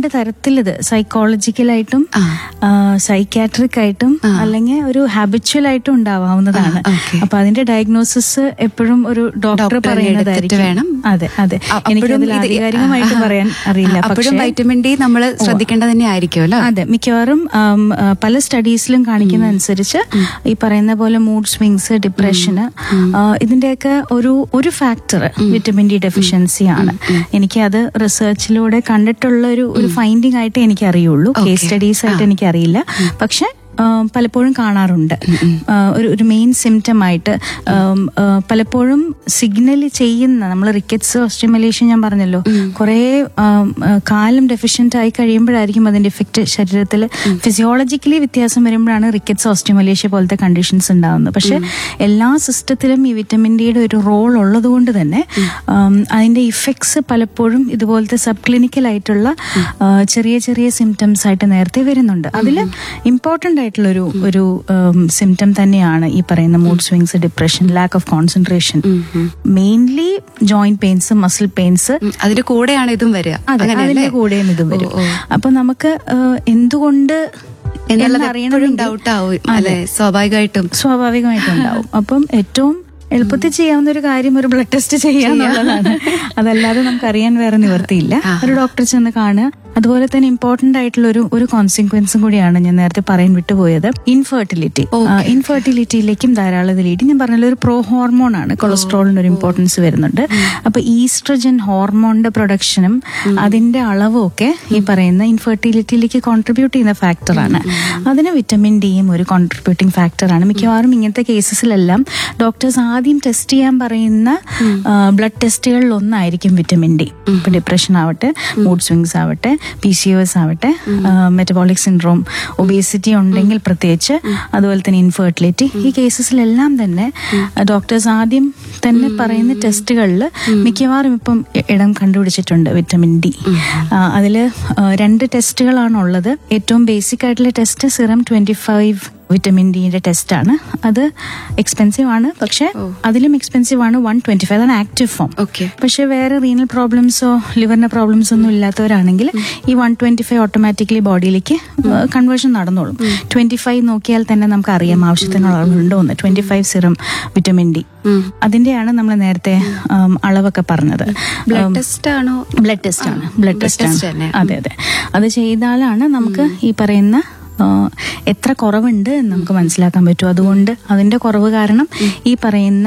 രണ്ട് തരത്തിൽ ഇത് സൈക്കോളജിക്കലായിട്ടും ആ. സൈക്കാട്രിക് ആയിട്ടും അല്ലെങ്കിൽ ഒരു ഹാബിച്വൽ ആയിട്ടും ഉണ്ടാവാവുന്നതാണ് ആ, okay. അപ്പൊ അതിന്റെ ഡയഗ്നോസിസ് എപ്പോഴും ഒരു ഡോക്ടർ ഡോക്ടറിനെ പറയുന്നതായിരിക്കും എടുത്തിട്ട് വേണം. അതെ അതെ അ- എനിക്ക് അപ്പോഴും അതിൽ ഇത് ആധികാരികമായിട്ട് ആ, ആ, പറയാൻ അറിയില്ല ആ, അപ്പോഴും പക്ഷേ വൈറ്റമിൻ ഡി നമ്മൾ ശ്രദ്ധിക്കേണ്ടത് തന്നെ ആയിരിക്കും അല്ലോ അതെ മിക്കവാറും ആം, ആ, പല സ്റ്റഡീസിലും കാണിക്കുന്ന അനുസരിച്ച് ഈ പറയുന്ന പോലെ മൂഡ് സ്വിങ്സ് ഡിപ്രഷന് ഇതിന്റെയൊക്കെ ഒരു ഒരു ഫാക്ടർ വിറ്റമിൻ ഡി ഡെഫിഷ്യൻസി ആണ് എനിക്ക് അത് റിസർച്ചിലൂടെ കണ്ടിട്ടുള്ള ഒരു ഒരു ഫൈൻഡിങ് ആയിട്ട് എനിക്ക് അറിയുള്ളൂ കേസ് സ്റ്റഡീസ് ആയിട്ട് എനിക്ക് അറിയില്ല പക്ഷെ ആ, പലപ്പോഴും കാണാറുണ്ട് ആ, ഒരു ഒരു മെയിൻ സിംറ്റം ആയിട്ട് ആം, ആ, പലപ്പോഴും സിഗ്നൽ ചെയ്യുന്ന നമ്മൾ റിക്കറ്റ്സ് ഓസ്റ്റിമലേഷൻ ഞാൻ പറഞ്ഞല്ലോ കുറേ ആം, ആ, കാലം ഡെഫിഷ്യന്റ് ആയി കഴിയുമ്പോഴായിരിക്കും അതിന്റെ ഇഫക്റ്റ് ശരീരത്തിൽ ഫിസിയോളജിക്കലി വ്യത്യാസം വരുമ്പോഴാണ് റിക്കറ്റ്സ് ഓസ്റ്റിമലേഷ്യ പോലത്തെ കണ്ടീഷൻസ് ഉണ്ടാകുന്നത് പക്ഷെ എല്ലാ സിസ്റ്റത്തിലും ഈ വിറ്റമിൻ ഡിയുടെ ഒരു റോൾ ഉള്ളത് കൊണ്ട് തന്നെ ആം, അതിന്റെ ഇഫക്ട്സ് പലപ്പോഴും ഇതുപോലത്തെ സബ് ക്ലിനിക്കൽ ആയിട്ടുള്ള ആ, ചെറിയ ചെറിയ സിംറ്റംസ് ആയിട്ട് നേരത്തെ വരുന്നുണ്ട് അതിൽ ഇമ്പോർട്ടന്റ് ആയിട്ടുള്ള ഒരു ഒരു സിംറ്റം തന്നെയാണ് ഈ പറയുന്ന mood swings depression lack of concentration mainly joint pains muscle pains ഉം, അതിന്റെ കൂടെയാണ് ഇതും വരിക അതെ അങ്ങനെയല്ലേ? അതിന്റെ കൂടെയും ഇത് വരും ഓ, ഓ. അപ്പൊ നമുക്ക് ആ, എന്തുകൊണ്ട് എന്നുള്ളത് എപ്പോഴും എന്നറിയണമെങ്കിൽ ഡൗട്ട് ആവും അല്ലെ സ്വാഭാവികമായിട്ടും സ്വാഭാവികമായിട്ടും ഉണ്ടാവും അപ്പം ഏറ്റവും എളുപ്പത്തിൽ ചെയ്യാവുന്ന ഒരു കാര്യം ഒരു ബ്ലഡ് ടെസ്റ്റ് ചെയ്യാന്നുള്ളതാണ് അതല്ലാതെ നമുക്ക് അറിയാൻ വേറെ നിവർത്തിയില്ല ഒരു ഡോക്ടറെ ചെന്ന് കാണുക അതുപോലെ തന്നെ ഇമ്പോർട്ടന്റ് ആയിട്ടുള്ള ഒരു ഒരു കോൺസിക്വൻസും കൂടിയാണ് ഞാൻ നേരത്തെ പറയാൻ വിട്ടുപോയത് ഇൻഫെർട്ടിലിറ്റി ഇൻഫെർട്ടിലിറ്റിയിലേക്കും ധാരാളം ഇത് ലീഡ് ഞാൻ പറഞ്ഞ ഒരു പ്രോ ഹോർമോൺ ആണ് കൊളസ്ട്രോളിന് ഒരു ഇമ്പോർട്ടൻസ് വരുന്നുണ്ട് അപ്പൊ ഈസ്ട്രജൻ ഹോർമോണിന്റെ പ്രൊഡക്ഷനും അതിന്റെ അളവും ഒക്കെ ഈ പറയുന്ന ഇൻഫെർട്ടിലിറ്റിയിലേക്ക് കോൺട്രിബ്യൂട്ട് ചെയ്യുന്ന ഫാക്ടറാണ് അതിന് വിറ്റമിൻ ഡിയും ഒരു കോൺട്രിബ്യൂട്ടിംഗ് ഫാക്ടറാണ് മിക്കവാറും ഇങ്ങനത്തെ കേസസിലെല്ലാം ഡോക്ടേഴ്സ് ആദ്യം ടെസ്റ്റ് ചെയ്യാൻ പറയുന്ന ബ്ലഡ് ടെസ്റ്റുകളിൽ ഒന്നായിരിക്കും വിറ്റമിൻ ഡി ഇപ്പൊ ഡിപ്രഷൻ ആവട്ടെ മൂഡ് സ്വിങ്സ് ആവട്ടെ പി സി എസ് ആവട്ടെ മെറ്റബോളിക് സിൻഡ്രോം ഒബേസിറ്റി ഉണ്ടെങ്കിൽ പ്രത്യേകിച്ച് അതുപോലെ തന്നെ ഇൻഫെർട്ടിലിറ്റി ഈ കേസസിലെല്ലാം തന്നെ ഡോക്ടേഴ്സ് ആദ്യം തന്നെ പറയുന്ന ടെസ്റ്റുകളിൽ മിക്കവാറും ഇപ്പം ഇ- ഇടം കണ്ടുപിടിച്ചിട്ടുണ്ട് വിറ്റമിൻ ഡി അതിൽ രണ്ട് ടെസ്റ്റുകളാണ് ഉള്ളത് ഏറ്റവും ബേസിക് ആയിട്ടുള്ള test serum twenty five vitamin ഡിയുടെ ടെസ്റ്റ് ആണ് അത് എക്സ്പെൻസീവ് ആണ് പക്ഷെ അതിലും എക്സ്പെൻസീവ് ആണ് വൺ ട്വന്റി ഫൈവ് അതാണ് ആക്റ്റീവ് ഫോം ഓക്കെ പക്ഷെ വേറെ റീനൽ പ്രോബ്ലംസോ ലിവറിന്റെ പ്രോബ്ലംസോ ഒന്നും ഇല്ലാത്തവരാണെങ്കിൽ ഈ വൺ ട്വന്റി ഫൈവ് ഓട്ടോമാറ്റിക്കലി ബോഡിയിലേക്ക് കൺവേർഷൻ നടന്നോളും ട്വന്റി ഫൈവ് നോക്കിയാൽ തന്നെ നമുക്ക് അറിയാം ആവശ്യത്തിനുള്ള അളവുണ്ടോ എന്ന് twenty five serum vitamin D അതിന്റെയാണ് നമ്മൾ നേരത്തെ ഉം, അളവൊക്കെ പറഞ്ഞത് ബ്ലഡ് ടെസ്റ്റ് ആണോ ബ്ലഡ് ടെസ്റ്റ് ആണ് ബ്ലഡ് blood ടെസ്റ്റ് test ആണ് തന്നെ. അതെ അതെ അത് ചെയ്താലാണ് നമുക്ക് ഈ പറയുന്ന ആ, എത്ര കുറവുണ്ട് എന്ന് നമുക്ക് മനസ്സിലാക്കാൻ പറ്റും അതുകൊണ്ട് അതിന്റെ കുറവ് കാരണം ഈ പറയുന്ന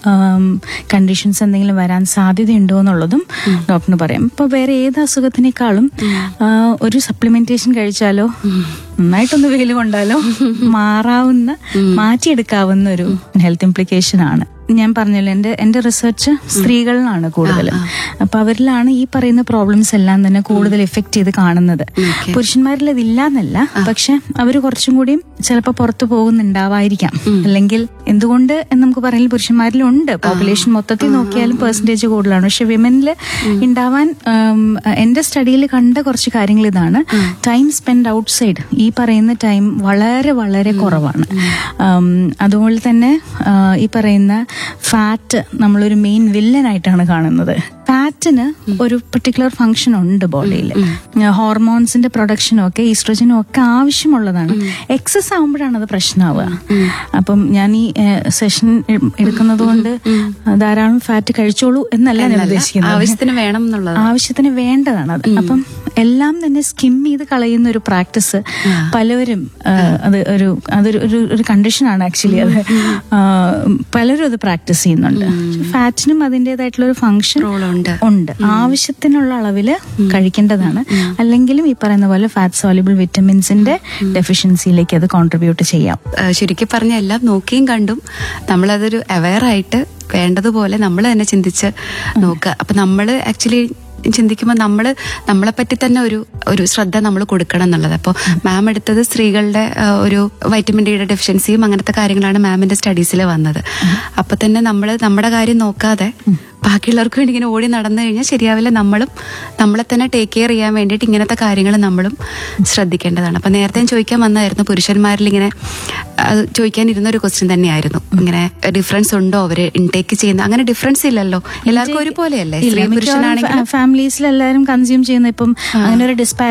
കണ്ടീഷൻസ് എന്തെങ്കിലും വരാൻ സാധ്യതയുണ്ടോ എന്നുള്ളതും ഡോക്ടറിന് പറയാം ഇപ്പൊ വേറെ ഏത് അസുഖത്തിനേക്കാളും ആ, ഒരു സപ്ലിമെന്റേഷൻ കഴിച്ചാലോ നന്നായിട്ടൊന്ന് വെയിൽ കൊണ്ടാലോ മാറാവുന്ന മാറ്റിയെടുക്കാവുന്ന ഒരു ഹെൽത്ത് ഇംപ്ലിക്കേഷൻ ആണ് ഞാൻ പറഞ്ഞല്ലോ എന്റെ എന്റെ റിസർച്ച് സ്ത്രീകളിലാണ് കൂടുതൽ അപ്പൊ അവരിലാണ് ഈ പറയുന്ന പ്രോബ്ലംസ് എല്ലാം തന്നെ കൂടുതൽ എഫക്ട് ചെയ്ത് കാണുന്നത് പുരുഷന്മാരിൽ ഇതില്ല എന്നല്ല പക്ഷെ അവർ കുറച്ചും കൂടിയും ചിലപ്പോൾ പുറത്തു പോകുന്നുണ്ടാവായിരിക്കാം അല്ലെങ്കിൽ എന്തുകൊണ്ട് എന്ന് നമുക്ക് പറയാൻ പുരുഷന്മാരിലും ഉണ്ട് പോപ്പുലേഷൻ മൊത്തത്തിൽ നോക്കിയാലും പെർസെന്റേജ് കൂടുതലാണ് പക്ഷെ വിമനിൽ ഉണ്ടാവാൻ ഉം, എന്റെ സ്റ്റഡിയിൽ കണ്ട കുറച്ച് കാര്യങ്ങൾ ഇതാണ് ടൈം സ്പെൻഡ് ഔട്ട്സൈഡ് ഈ പറയുന്ന ടൈം വളരെ വളരെ കുറവാണ് ഉം, അതുപോലെ തന്നെ ആ, ഈ പറയുന്ന ഫാറ്റ് നമ്മളൊരു മെയിൻ വില്ലനായിട്ടാണ് കാണുന്നത് ഫാറ്റിന് ഒരു പെർട്ടിക്കുലർ ഫംഗ്ഷൻ ഉണ്ട് ബോഡിയിൽ ഹോർമോൺസിന്റെ പ്രൊഡക്ഷനും ഒക്കെ ഈസ്ട്രജനും ഒക്കെ ആവശ്യമുള്ളതാണ് എക്സസ് ആവുമ്പോഴാണ് അത് പ്രശ്നമാവുക അപ്പം ഞാൻ ഈ സെഷൻ എടുക്കുന്നത് കൊണ്ട് ധാരാളം ഫാറ്റ് കഴിച്ചോളൂ എന്നല്ല ഞാൻ ഉദ്ദേശിക്കുന്നത് ആവശ്യത്തിന് വേണം എന്നുള്ളത് ആവശ്യത്തിന് വേണ്ടതാണ് അത് അപ്പം എല്ലാം തന്നെ സ്കിം ചെയ്ത് കളയുന്ന ഒരു പ്രാക്ടീസ് പലവരും ആ, അത് ഒരു അതൊരു ഒരു ഒരു കണ്ടീഷനാണ് ആക്ച്വലി അത് ആ, പലരും അത് പ്രാക്ടീസ് ചെയ്യുന്നുണ്ട് ഫാറ്റിനും അതിൻ്റെതായിട്ടുള്ള ഒരു ഫംഗ്ഷൻ റോളുണ്ട് ഉണ്ട് ആവശ്യത്തിനുള്ള അളവില് കഴിക്കേണ്ടതാണ് അല്ലെങ്കിലും ഈ പറയുന്ന പോലെ ഫാറ്റ് സോലിബിൾ വിറ്റമിൻസിന്റെ ഡെഫിഷ്യൻസിയിലേക്ക് അത് കോൺട്രിബ്യൂട്ട് ചെയ്യാം ശരിക്കും പറഞ്ഞ എല്ലാം നോക്കിയും കണ്ടും നമ്മളതൊരു അവയർ ആയിട്ട് വേണ്ടതുപോലെ നമ്മൾ തന്നെ ചിന്തിച്ച് നോക്കുക അപ്പൊ നമ്മൾ ആക്ച്വലി ചിന്തിക്കുമ്പോൾ നമ്മൾ നമ്മളെ പറ്റി തന്നെ ഒരു ഒരു ശ്രദ്ധ നമ്മൾ കൊടുക്കണം എന്നുള്ളത് അപ്പോൾ മാം എടുത്തത് സ്ത്രീകളുടെ ആ, ഒരു വൈറ്റമിൻ ഡിയുടെ ഡെഫിഷ്യൻസിയും അങ്ങനത്തെ കാര്യങ്ങളാണ് മാമിന്റെ സ്റ്റഡീസിൽ വന്നത് അപ്പൊ തന്നെ നമ്മൾ നമ്മുടെ കാര്യം നോക്കാതെ ബാക്കിയുള്ളവർക്ക് വേണ്ടി ഇങ്ങനെ ഓടി നടന്നു കഴിഞ്ഞാൽ ശരിയാവില്ല നമ്മളും നമ്മളെ തന്നെ ടേക്ക് കെയർ ചെയ്യാൻ വേണ്ടിയിട്ട് ഇങ്ങനത്തെ കാര്യങ്ങൾ നമ്മളും ശ്രദ്ധിക്കേണ്ടതാണ് അപ്പൊ നേരത്തെ ഞാൻ ചോദിക്കാൻ വന്നായിരുന്നു പുരുഷന്മാരിൽ ഇങ്ങനെ അത് ചോദിക്കാനിരുന്ന ഒരു ക്വസ്റ്റ്യൻ തന്നെയായിരുന്നു ഇങ്ങനെ ഡിഫറൻസ് ഉണ്ടോ അവര് ഇൻടേക്ക് ചെയ്യുന്ന അങ്ങനെ ഡിഫറൻസ് ഇല്ലല്ലോ എല്ലാവർക്കും ഒരുപോലെയല്ലേ സ്ത്രീ പുരുഷനാണെങ്കിൽ ഫാമിലീസിൽ എല്ലാവരും കൺസ്യൂം ചെയ്യുന്ന ഇപ്പം അങ്ങനെ ഒരു ഡിസ്പാ